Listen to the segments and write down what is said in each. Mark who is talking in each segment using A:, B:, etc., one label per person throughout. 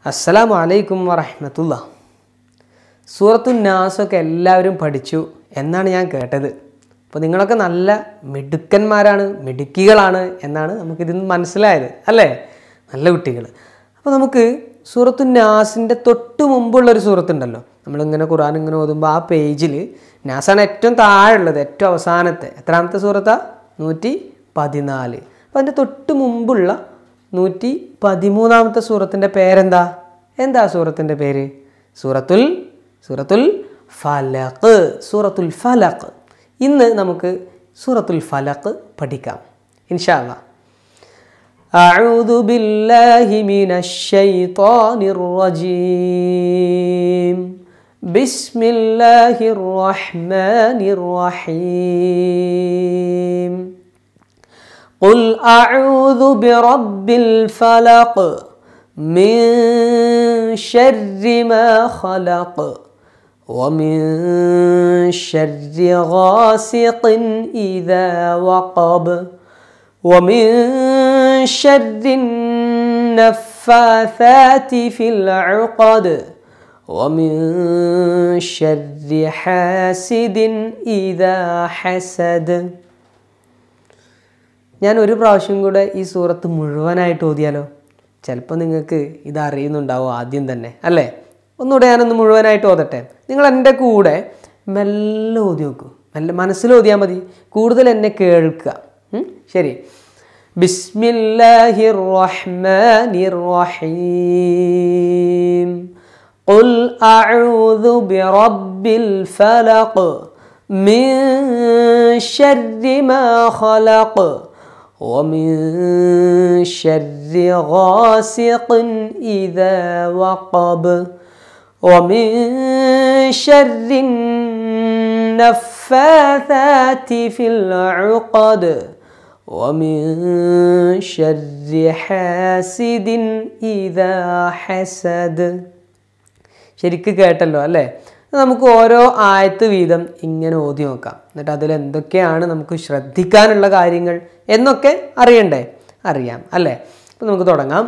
A: അസ്സലാമു അലൈക്കും വറഹ്മത്തുള്ള സൂറത്തു നാസൊക്കെ എല്ലാവരും പഠിച്ചു എന്നാണ് ഞാൻ കേട്ടത് അപ്പോൾ നിങ്ങളൊക്കെ നല്ല മിടുക്കന്മാരാണ് മിടുക്കികളാണ് എന്നാണ് നമുക്കിതിൽ നിന്ന് മനസ്സിലായത് അല്ലേ നല്ല കുട്ടികൾ അപ്പോൾ നമുക്ക് സൂറത്തു നാസിൻ്റെ തൊട്ട് മുമ്പുള്ളൊരു സൂറത്തുണ്ടല്ലോ നമ്മളിങ്ങനെ ഖുർആൻ ഇങ്ങനെ ഓതുമ്പോൾ ആ പേജിൽ നാസാണ് ഏറ്റവും താഴെയുള്ളത് ഏറ്റവും അവസാനത്തെ എത്രാമത്തെ സൂറത്താ നൂറ്റി പതിനാല് അപ്പോൾ അതിൻ്റെ തൊട്ട് മുമ്പുള്ള നൂറ്റി പതിമൂന്നാമത്തെ സൂറത്തിൻ്റെ പേരെന്താ എന്താ സൂറത്തിൻ്റെ പേര് സൂറത്തുൽ സൂറത്തുൽ ഫലഖ് സൂറത്തുൽ ഫലഖ് ഇന്ന് നമുക്ക് സൂറത്തുൽ ഫലഖ് പഠിക്കാം ഇൻഷാ അല്ലാ أعوذ بالله من الشيطان الرجيم بسم الله الرحمن الرحيم قل أعوذ برب الفلق من شر ما خلق ومن شر غاسق إذا وقب ومن شر النفاثات في العقد ومن شر حاسد إذا حسد ഞാൻ ഒരു പ്രാവശ്യം കൂടെ ഈ സൂറത്ത് മുഴുവനായിട്ട് ഓതിയാലോ ചിലപ്പോൾ നിങ്ങൾക്ക് ഇത് അറിയുന്നുണ്ടാവും ആദ്യം തന്നെ അല്ലേ ഒന്നുകൂടെ ഞാനൊന്ന് മുഴുവനായിട്ട് ഓതട്ടെ നിങ്ങൾ എൻ്റെ കൂടെ മെല്ലെ ഓതി നോക്കൂ മെല്ലെ മനസ്സിൽ ഓതിയാൽ മതി കൂടുതൽ എന്നെ കേൾക്കുക ഉം? ശരി ബിസ്മില്ലാഹിർ റഹ്മാനിർ റഹീം قل أعوذ برب الفلق من شر ما خلق ومن شر غاسق إذا وقب ومن شر النفاثات في العقد ومن شر حاسد إذا حسد ശരിക്ക് കേട്ടല്ലോ അല്ലേ നമുക്ക് ഓരോ ആയത്ത് വീതം ഇങ്ങനെ ഓതി നോക്കാം എന്നിട്ട് അതിൽ എന്തൊക്കെയാണ് നമുക്ക് ശ്രദ്ധിക്കാനുള്ള കാര്യങ്ങൾ എന്നൊക്കെ അറിയണ്ടേ അറിയാം അല്ലേ അപ്പം നമുക്ക് തുടങ്ങാം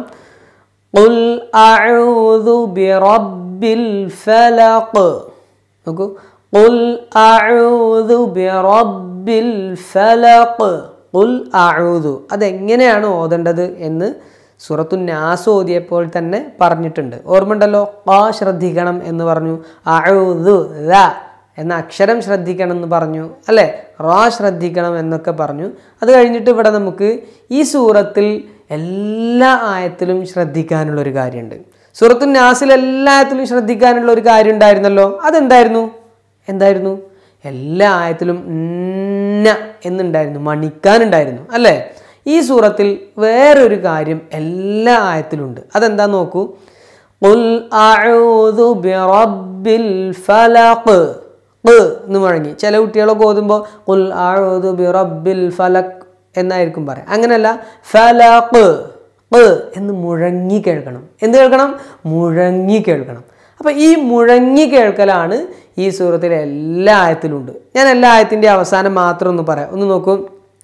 A: قل أعوذ برب الفلق നോക്കൂ قل أعوذ برب الفلق قل أعوذ അതെങ്ങനെയാണ് ഓതേണ്ടത് എന്ന് സൂറത്തു നാസ് ഓതിയപ്പോൾ തന്നെ പറഞ്ഞിട്ടുണ്ട് ഓർമ്മയുണ്ടല്ലോ ആ ശ്രദ്ധിക്കണം എന്ന് പറഞ്ഞു അഴുതു ല എന്ന അക്ഷരം ശ്രദ്ധിക്കണം എന്ന് പറഞ്ഞു അല്ലേ റാ ശ്രദ്ധിക്കണം എന്നൊക്കെ പറഞ്ഞു അത് കഴിഞ്ഞിട്ട് ഇവിടെ നമുക്ക് ഈ സൂറത്തിൽ എല്ലാ ആയത്തിലും ശ്രദ്ധിക്കാനുള്ള ഒരു കാര്യമുണ്ട് സൂറത്തു നാസിൽ എല്ലാത്തിലും ശ്രദ്ധിക്കാനുള്ള ഒരു കാര്യം ഉണ്ടായിരുന്നല്ലോ അതെന്തായിരുന്നു എന്തായിരുന്നു എല്ലാ ആയത്തിലും ന്ന എന്നുണ്ടായിരുന്നു മണിക്കാനുണ്ടായിരുന്നു അല്ലേ ഈ സൂറത്തിൽ വേറൊരു കാര്യം എല്ലാ ആയത്തിലുണ്ട് അതെന്താ നോക്കൂ ഖുൽ അഊദു ബിറബ്ബിൽ ഫലഖ് ഖ് എന്ന് മുഴങ്ങി ചില കുട്ടികളൊക്കെ ഓതുമ്പോൾ ഖുൽ അഊദു ബിറബ്ബിൽ ഫലഖ് എന്നായിരിക്കും പറയാം അങ്ങനെയല്ല ഫലഖ് ഖ് എന്ന് മുഴങ്ങി കേൾക്കണം എന്ത് കേൾക്കണം മുഴങ്ങി കേൾക്കണം അപ്പം ഈ മുഴങ്ങി കേൾക്കലാണ് ഈ സൂറത്തിലെ എല്ലാ ആയത്തിലുണ്ട് ഞാൻ എല്ലാ ആയത്തിൻ്റെ അവസാനം മാത്രം ഒന്ന് പറയാം ഒന്ന് നോക്കൂ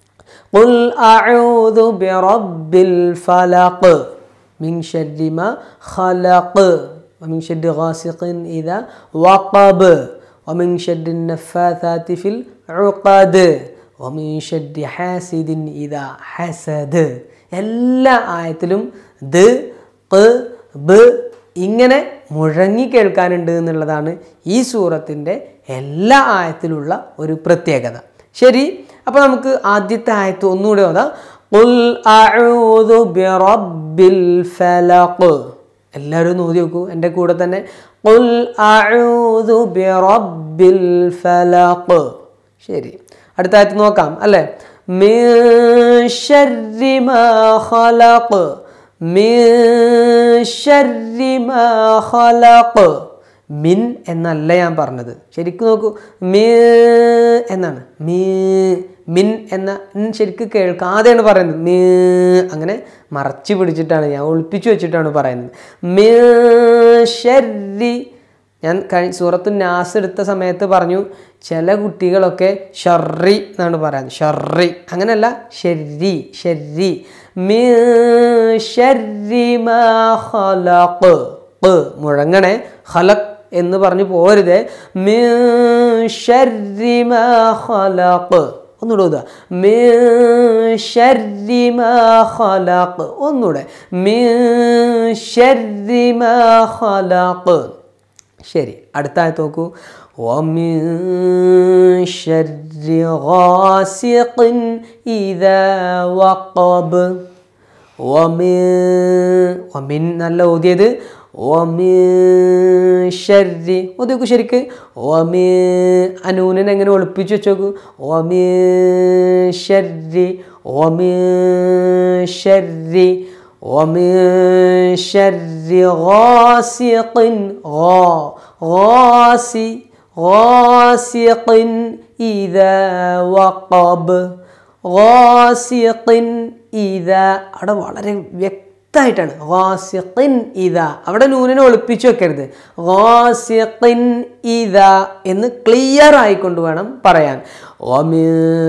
A: قل أعوذ برب الفلق من شر ما خلق ومن شر غاسق إذا وقب ومن شر النفاثات في العقد ومن شر حاسد إذا حسد എല്ലാ ആയത്തിലും ദ് ഖ് ബ് ഇങ്ങനെ മുഴങ്ങി കേൾക്കാനുണ്ട് എന്നുള്ളതാണ് ഈ സൂറത്തിൻ്റെ എല്ലാ ആയത്തിലുള്ള ഒരു പ്രത്യേകത ശരി അപ്പോൾ നമുക്ക് ആദ്യത്തെ ആയത്ത് ഒന്നുകൂടെ ഓതാം ഖുൽ അഊദു ബിറബ്ബിൽ ഫലഖ് എല്ലാവരും ഒന്ന് ഓതി നോക്കൂ എൻ്റെ കൂടെ തന്നെ ഖുൽ അഊദു ബിറബ്ബിൽ ഫലഖ് ശരി അടുത്ത ആയത്ത് നോക്കാം അല്ലേ മിൻ ശർരി മാ ഖലഖ് മിൻ ശർരി മാ ഖലഖ് മിൻ എന്നല്ല ഞാൻ പറഞ്ഞത് ശരിക്കും നോക്കൂ മീ എന്നാണ് മീ മിൻ എന്ന ഉം ശരിക്കും കേൾക്കാതെയാണ് പറയുന്നത് മീ അങ്ങനെ മറച്ചു പിടിച്ചിട്ടാണ് ഞാൻ ഒളിപ്പിച്ചു വെച്ചിട്ടാണ് പറയുന്നത് മീ ശരി ഞാൻ കഴി സൂറത്തു നാസ് എടുത്ത സമയത്ത് പറഞ്ഞു ചില കുട്ടികളൊക്കെ ഷർറി എന്നാണ് പറയുന്നത് ഷർറി അങ്ങനെയല്ല ശരി ശരി മീ ശരി മാ ഖലഖ് ഖ് മുഴങ്ങണേ ഖലഖ് എന്ന് പറഞ്ഞു പോരുത് മിൻ ശർരി മാ ഖലഖ് ഒന്നുകൂടെ ഓതുക മിൻ ശർരി മാ ഖലഖ് ഒന്നുകൂടെ മിൻ ശർരി മാ ഖലഖ് ശരി അടുത്ത ആയത്ത് നോക്കൂ ومن شر غاسق إذا وقب ومن ومن നല്ല ഓതിയത് ومن شر ഓതിയോക്കൂ ശരിക്ക് ومن അനൂനിനെ എങ്ങനെ ഒളിപ്പിച്ച് വെച്ചോക്കൂ ومن شر ومن شر ومن شر غاسق غا غاسي غاسق إذا وقب غاسق إذا അവിടെ വളരെ വ്യക്തമായിട്ടാണ് ഗാസിഖിൻ ഇത അവിടെ നൂനിനെ ഒളിപ്പിച്ചു വെക്കരുത് ഗാസിഖിൻ ഇത എന്ന് ക്ലിയർ ആയിക്കൊണ്ട് വേണം പറയാൻ ومن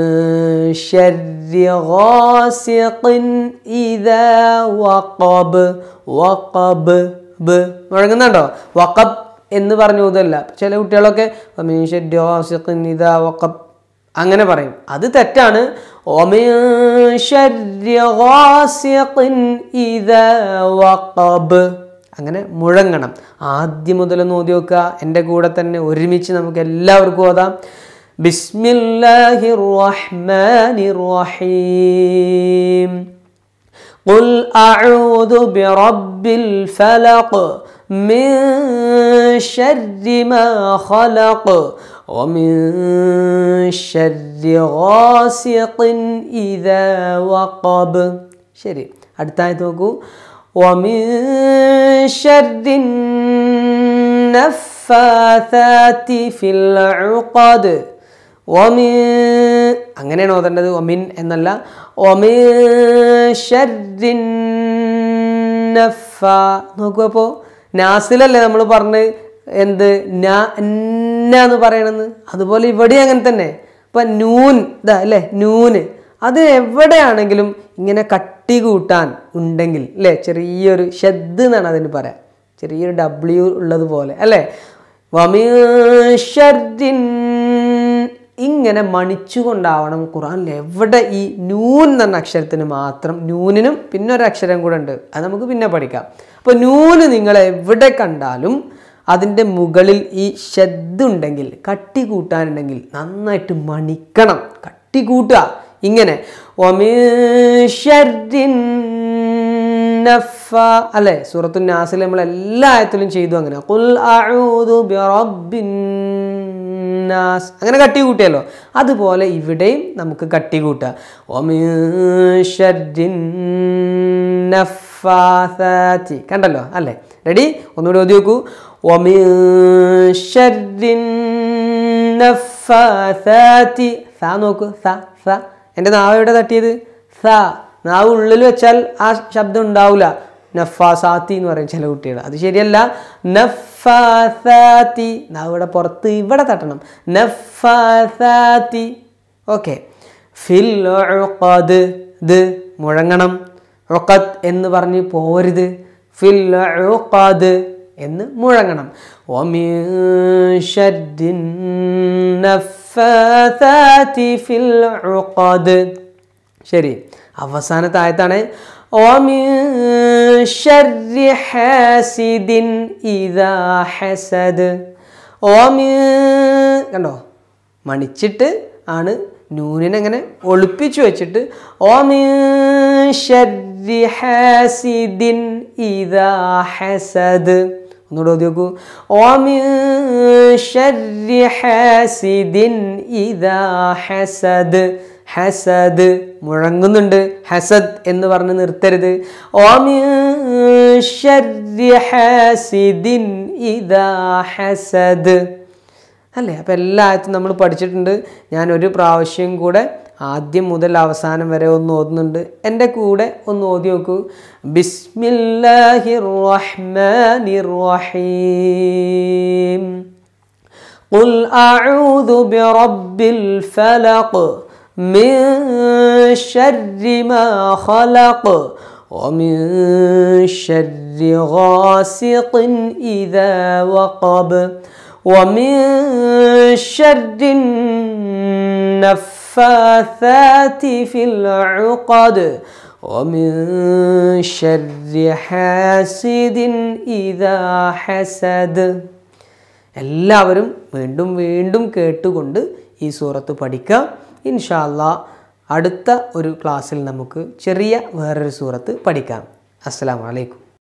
A: شر غاسق إذا وقب وقب ബ് മുഴങ്ങുന്നുണ്ടോ വക്കബ് എന്ന് പറഞ്ഞു ഇതല്ല ചില കുട്ടികളൊക്കെ ومن شر غاسق إذا وقب അങ്ങനെ പറയും അത് തെറ്റാണ് ومن شر غاسق إذا وقب അങ്ങനെ മുഴങ്ങണം ആദ്യം മുതൽ നോക്കി നോക്കുക എൻ്റെ കൂടെ തന്നെ ഒരുമിച്ച് നമുക്ക് എല്ലാവർക്കും ഓതാം ബിസ്മില്ലാഹിർ റഹ്മാനിർ റഹീം قل أعوذ برب الفلق من شر ما خلق ومن شر غاسق إذا وقب ശരി അടുത്ത ആയത്ത് നോക്കൂ ومن شر النفاثات في العقد ومن അങ്ങനെയാണ് ഓതേണ്ടത് ഒമിൻ എന്നല്ല ഒമിൻ ഷർരിൻ നഫ നോക്കൂ അപ്പോൾ നാസിലല്ലേ നമ്മൾ പറഞ്ഞ് എന്ത് നാ ന്ന എന്ന് പറയണമെന്ന് അതുപോലെ ഇവിടെ അങ്ങനെ തന്നെ ഇപ്പം നൂൻ ഇതാ അല്ലേ നൂന് അത് എവിടെയാണെങ്കിലും ഇങ്ങനെ കട്ടി കൂട്ടാൻ ഉണ്ടെങ്കിൽ അല്ലേ ചെറിയൊരു ഷെദ് എന്നാണ് അതിന് പറയാം ചെറിയൊരു ഡബ്ല്യു ഉള്ളതുപോലെ അല്ലേ വമീഷറിൻ ഇങ്ങനെ മണിച്ചുകൊണ്ടാവണം ഖുറാനിൽ എവിടെ ഈ നൂൻ എന്ന അക്ഷരത്തിന് മാത്രം നൂനിനും പിന്നെ ഒരു അക്ഷരം കൂടെ ഉണ്ട് അത് നമുക്ക് പിന്നെ പഠിക്കാം അപ്പോൾ നൂന് നിങ്ങൾ എവിടെ കണ്ടാലും അതിൻ്റെ മുകളിൽ ഈ ഉണ്ടെങ്കിൽ കട്ടി കൂട്ടാനുണ്ടെങ്കിൽ നന്നായിട്ട് മണിക്കണം കട്ടി കൂട്ടുക ഇങ്ങനെ ഒമീഷറിൻ നഫ അല്ലേ സൂറത്തു നാസിൽ നമ്മൾ എല്ലാ ആയത്തിലും ചെയ്തു അങ്ങനെ ഖുൽ അഊദു ബിറബ്ബിൻ നാസ് അങ്ങനെ കട്ടി കൂട്ടിയല്ലോ അതുപോലെ ഇവിടെയും നമുക്ക് കട്ടി കൂട്ടാം ഒമിൻ ഷർരിൻ നഫാസാത്തി കണ്ടല്ലോ അല്ലേ റെഡി ഒന്നുകൂടി ഓതി നോക്കൂ ഒമിൻ ഷർരിൻ നഫാസാത്തി സാ നോക്കൂ സ സ എൻ്റെ നാവ് എവിടെ തട്ടിയത് സ നാവ് ഉള്ളിൽ വെച്ചാൽ ആ ശബ്ദം ഉണ്ടാവില്ല നഫാസാത്തി എന്ന് പറയും ചില കുട്ടികൾ അത് ശരിയല്ല നഫാസാത്തി നാവ് ഇവിടെ പുറത്ത് ഇവിടെ തട്ടണം നഫാസാത്തി ഓക്കെ ഫിൽ ഉഖദ് ദ് മുഴങ്ങണം ഉഖദ് എന്ന് പറഞ്ഞ് പോരുത് ഫിൽ ഉഖദ് എന്ന് മുഴങ്ങണം ومن شر النفاثات في العقد ശരി അവസാനത്തെ ആയത്താണ് ومن شر حاسد إذا حسد ومن കണ്ടോ മണിച്ചിട്ട് ആണ് നൂനിനെ അങ്ങനെ ഒളിപ്പിച്ചു വെച്ചിട്ട് ومن شر حاسد إذا حسد ഒന്നുകൂടെ ഓതി നോക്കൂ ومن شر حاسد إذا حسد ഹസദ് മുഴങ്ങുന്നുണ്ട് ഹസദ് എന്ന് പറഞ്ഞ് നിർത്തരുത് ഓമിൻ ശർരി ഹാസിദിൻ ഇദാ ഹസദ് അല്ലേ അപ്പം എല്ലാത്തും നമ്മൾ പഠിച്ചിട്ടുണ്ട് ഞാൻ ഒരു പ്രാവശ്യം കൂടെ ആദ്യം മുതൽ അവസാനം വരെ ഒന്ന് ഓതുന്നുണ്ട് എൻ്റെ കൂടെ ഒന്ന് ഓതി നോക്കൂ ബിസ്മില്ലാഹിർ റഹ്മാനിർ റഹീം قل أعوذ برب الفلق من شر ما خلق ومن شر غاسق إذا وقب ومن شر النفاثات في العقد ومن شر حاسد إذا حسد എല്ലാവരും വീണ്ടും വീണ്ടും കേട്ടുകൊണ്ട് ഈ സൂറത്ത് പഠിക്കാം ഇൻഷാല്ല അടുത്ത ഒരു ക്ലാസ്സിൽ നമുക്ക് ചെറിയ വേറൊരു സൂറത്ത് പഠിക്കാം അസ്സലാമു അലൈക്കും